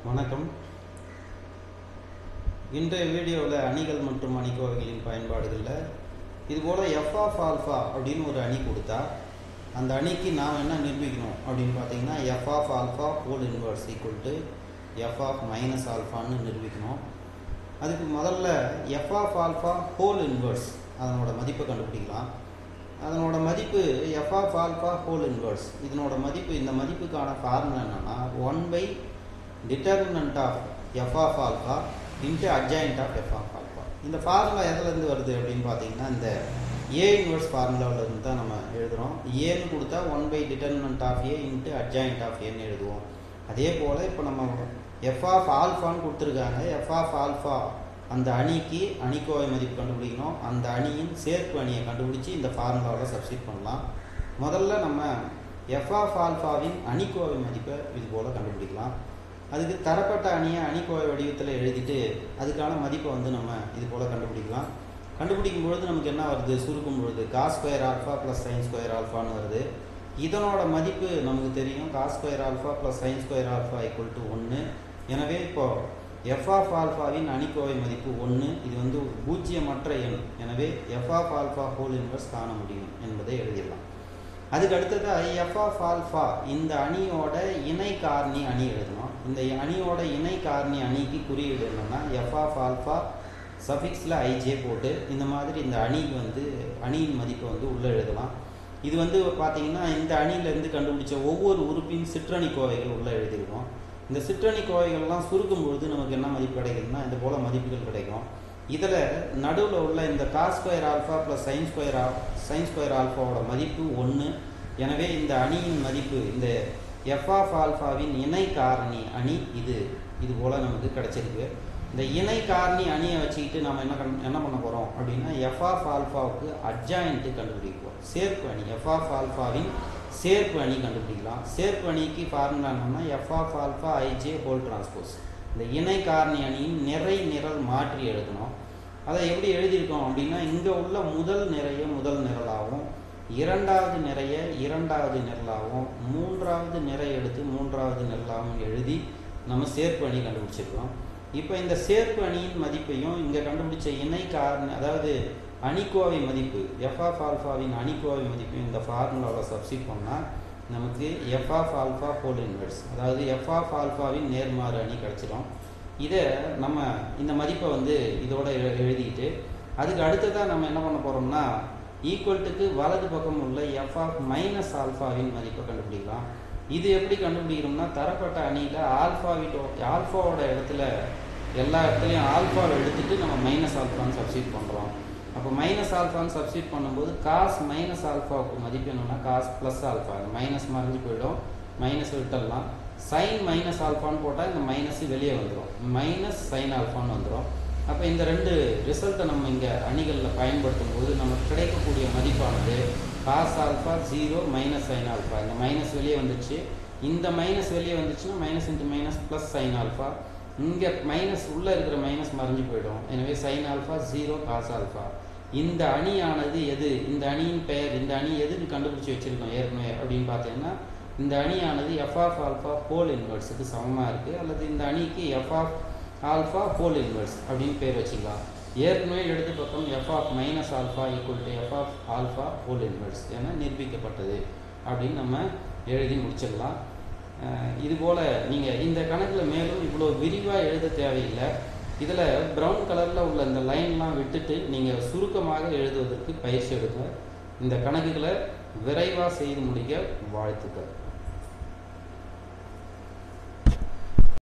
வணக்கம் இன்றைய வீடியோவில் அணிகள் மற்றும் அணிக்கோவைகளின் பயன்பாடுகளில் இதுபோல் எஃப் ஆஃப் ஆல்ஃபா அப்படின்னு ஒரு அணி கொடுத்தா அந்த அணிக்கு நாம் என்ன நிரூபிக்கணும் அப்படின்னு பார்த்தீங்கன்னா F of alpha whole inverse equal to F of minus ஆல்ஃபான்னு நிரூபிக்கணும் அதுக்கு முதல்ல F of alpha whole inverse அதனோட மதிப்பை கண்டுபிடிக்கலாம் அதனோட மதிப்பு F of alpha whole inverse இதனோட மதிப்பு இந்த மதிப்புக்கான ஃபார்முலா என்னன்னா one by determinant of F of alpha into adjoint of F of alpha இந்த ஃபார்முலா எதுலேருந்து வருது அப்படின்னு பார்த்தீங்கன்னா இந்த ஏ இன்வர்ஸ் ஃபார்முலாவிலேருந்து தான் நம்ம எழுதுகிறோம் ஏன்னு கொடுத்தா one by determinant of A into adjoint of ஏன்னு எழுதுவோம் அதே போல் இப்போ நம்ம எஃப் ஆஃப் ஆல்ஃபான்னு கொடுத்துருக்காங்க எஃப் ஆஃப் ஆல்ஃபா அந்த அணிக்கு அணிக்கோவை மதிப்பு கண்டுபிடிக்கணும் அந்த அணியின் சேர்ப்பு அணியை கண்டுபிடிச்சி இந்த ஃபார்முலாவில் சப்ஸ்டிட் பண்ணலாம் முதல்ல நம்ம எஃப் ஆஃப் ஆல்ஃபாவின் அணிக்கோவை மதிப்பை இது போல் கண்டுபிடிக்கலாம் அதுக்கு தரப்பட்ட அணியை அணிக்கோவை வடிவத்தில் எழுதிட்டு அதுக்கான மதிப்பை வந்து நம்ம இது போல் கண்டுபிடிக்கலாம் கண்டுபிடிக்கும் பொழுது நமக்கு என்ன வருது சுருக்கும் பொழுது cos square alpha plus sine square ஆல்ஃபான்னு வருது இதனோட மதிப்பு நமக்கு தெரியும் cos square alpha plus sine square alpha equal to ஒன்று எனவே இப்போது எஃப் ஆஃப் ஆல்ஃபாவின் அணிக்கோவை மதிப்பு ஒன்று இது வந்து ஒரு பூஜ்ஜியமற்ற எண் எனவே F of alpha whole inverse காண முடியும் என்பதை எழுதிடலாம் அதுக்கு அடுத்தது எஃப் ஆஃப் ஆல்ஃபா இந்த அணியோட இணை காரணி அணி எழுதணும் இந்த அணியோட இணை காரணி அணிக்கு குறியீடு என்னன்னா எஃப் ஆஃப் ஆல்ஃபா சஃபிக்ஸில் ஐஜே போட்டு இந்த மாதிரி இந்த அணிக்கு வந்து அணியின் மதிப்பை வந்து உள்ளே எழுதலாம் இது வந்து பார்த்தீங்கன்னா இந்த அணியிலேருந்து கண்டுபிடிச்ச ஒவ்வொரு உறுப்பின் சிற்றணி கோவைகள் உள்ளே எழுதியிருக்கோம் இந்த சிற்றணி கோவைகள்லாம் சுருக்கும் பொழுது நமக்கு என்ன மதிப்பு கிடைக்குதுன்னா இந்த போல் மதிப்புகள் கிடைக்கும் இதில் நடுவில் உள்ள இந்த cos square alpha plus sine square ஆல் சைன் ஸ்கொயர் ஆல்ஃபாவோட மதிப்பு ஒன்று எனவே இந்த அணியின் மதிப்பு இந்த எஃப் ஆஃப் ஆல்ஃபாவின் இணை காரணி அணி இது இது போல் நமக்கு கிடைச்சிருக்கு இந்த இணை காரணி அணியை வச்சுக்கிட்டு நம்ம என்ன கண் என்ன பண்ண போகிறோம் அப்படின்னா எஃப் ஆஃப் ஆல்ஃபாவுக்கு அட்ஜாயிண்ட்டு கண்டுபிடிப்போம் சேர்ப்பு அணி எஃப் ஆஃப் ஆல்ஃபாவின் சேர்ப்பு அணி கண்டுபிடிக்கலாம் சேர்ப்பு அணிக்கு ஃபார்முலா என்னன்னா F of alpha IJ whole transpose இந்த இணை காரணி அணியின் நிறை நிரல் மாற்றி எழுதணும் அதை எப்படி எழுதியிருக்கோம் அப்படின்னா இங்கே உள்ள முதல் நிறைய முதல் நிரலாகவும் இரண்டாவது நிறைய இரண்டாவது நிரலாகவும் மூன்றாவது நிறை எடுத்து மூன்றாவது நிரலாகவும் எழுதி நம்ம சேர்ப்பு அணி கண்டுபிடிச்சிருக்கோம் இப்போ இந்த சேர்ப்பு அணியின் மதிப்பையும் இங்கே கண்டுபிடிச்ச இணை காரணி அதாவது அணிக்கோவை மதிப்பு எஃப் ஆஃப் ஆல்ஃபாவின் அணிக்கோவை மதிப்பையும் இந்த ஃபார்முலாவில் சப்ஸ்டிட் பண்ணால் நமக்கு F of alpha whole inverse அதாவது எஃப் ஆஃப் ஆல்ஃபாவின் நேர்மாறு அணி கிடச்சிடும் இதை நம்ம இந்த மதிப்பை வந்து இதோட எ- எழுதிக்கிட்டு அதுக்கு அடுத்ததாக நம்ம என்ன பண்ண போகிறோம்னா ஈக்குவல்ட்டுக்கு வலது பக்கம் உள்ள எஃப் ஆஃப் மைனஸ் ஆல்ஃபாவின் மதிப்பை கண்டுபிடிக்கலாம் இது எப்படி கண்டுபிடிக்கிறோம்னா தரப்பட்ட அணியில் ஆல்ஃபாவிட்டோ ஆல்ஃபாவோட இடத்துல எல்லா இடத்துலையும் ஆல்ஃபாவை எடுத்துட்டு நம்ம மைனஸ் ஆல்ஃபான்னு சப்ஸ்டிட் பண்ணுறோம் அப்போ மைனஸ் ஆல்ஃபான்னு சப்ஸ்டிட் பண்ணும்போது காஸ் மைனஸ் ஆல்ஃபாவுக்கு மதிப்பு என்னன்னா காஸ் ப்ளஸ் ஆல்ஃபா மைனஸ் மறைஞ்சு போயிடும் மைனஸ் விட்டுடலாம் சைன் மைனஸ் ஆல்ஃபான்னு போட்டால் இந்த மைனஸ் வெளியே வந்துடும் மைனஸ் சைன் ஆல்ஃபான்னு வந்துடும் அப்போ இந்த ரெண்டு ரிசல்ட்டை நம்ம இங்கே அணிகளில் பயன்படுத்தும் போது நமக்கு கிடைக்கக்கூடிய மதிப்பானது cos alpha zero minus sine alpha இந்த மைனஸ் வெளியே வந்துச்சு இந்த மைனஸ் வெளியே வந்துச்சுன்னா minus into minus plus sine alpha இங்கே மைனஸ் உள்ளே இருக்கிற மைனஸ் மறைஞ்சு போயிடும் எனவே sine alpha zero cos alpha இந்த அணியானது எது இந்த அணியின் பெயர் இந்த அணி எதுக்கு கண்டுபிடிச்சி வச்சிருக்கோம் ஏற்கனவே அப்படின்னு பார்த்தீங்கன்னா இந்த அணியானது எஃப் ஆஃப் ஆல்ஃபா போல் இன்வெர்ஸுக்கு சமமாக இருக்குது அல்லது இந்த அணிக்கு எஃப் ஆஃப் ஆல்ஃபா போல் இன்வெர்ஸ் அப்படின்னு பேர் வச்சுக்கலாம் ஏற்கனவே இடது பக்கம் F of minus alpha equal to F of alpha போல் இன்வெர்ஸ் என நிரூபிக்கப்பட்டது அப்படின்னு நம்ம எழுதி முடிச்சிடலாம் அஹ் இது போல் நீங்கள் இந்த கணக்கில் மேலும் இவ்வளோ விரிவாக எழுத தேவையில்லை இதில் ப்ரௌன் கலரில் உள்ள இந்த லைன்லாம் விட்டுட்டு நீங்கள் சுருக்கமாக எழுதுவதற்கு பயிற்சி எடுக்க இந்த கணக்குகளை விரைவாக செய்து முடிக்க வாழ்த்துக்கள்